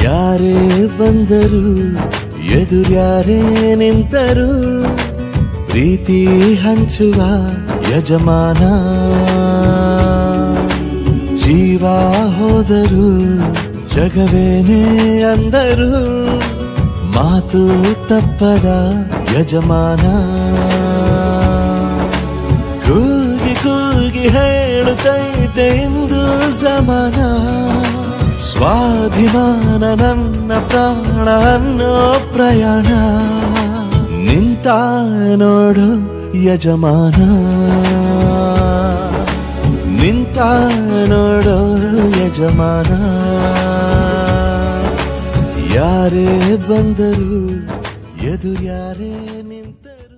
ಯಾರೇ ಬಂದರು ಎದುರ್ಯಾರೇ ನಿಂತರು ಪ್ರೀತಿ ಹಂಚುವ ಯಜಮಾನ ಜೀವ ಹೋದರು ಜಗವೇನೇ ಅಂದರು ಮಾತು ತಪ್ಪದ ಯಜಮಾನ ಕೂಗಿ ಕೂಗಿ ಹೇಳುತ್ತೈತೆ ಇಂದು ಸಮಾನ ಸ್ವಾಭಿಮಾನ ನನ್ನ ಪ್ರಾಣ ಅನ್ನೋ ಪ್ರಯಾಣ ನಿಂತ ನೋಡು ಯಜಮಾನ ನಿಂತ ನೋಡು ಯಜಮಾನ ಯಾರೇ ಬಂದರು ಎದುರ್ಯಾರೇ ನಿಂತರು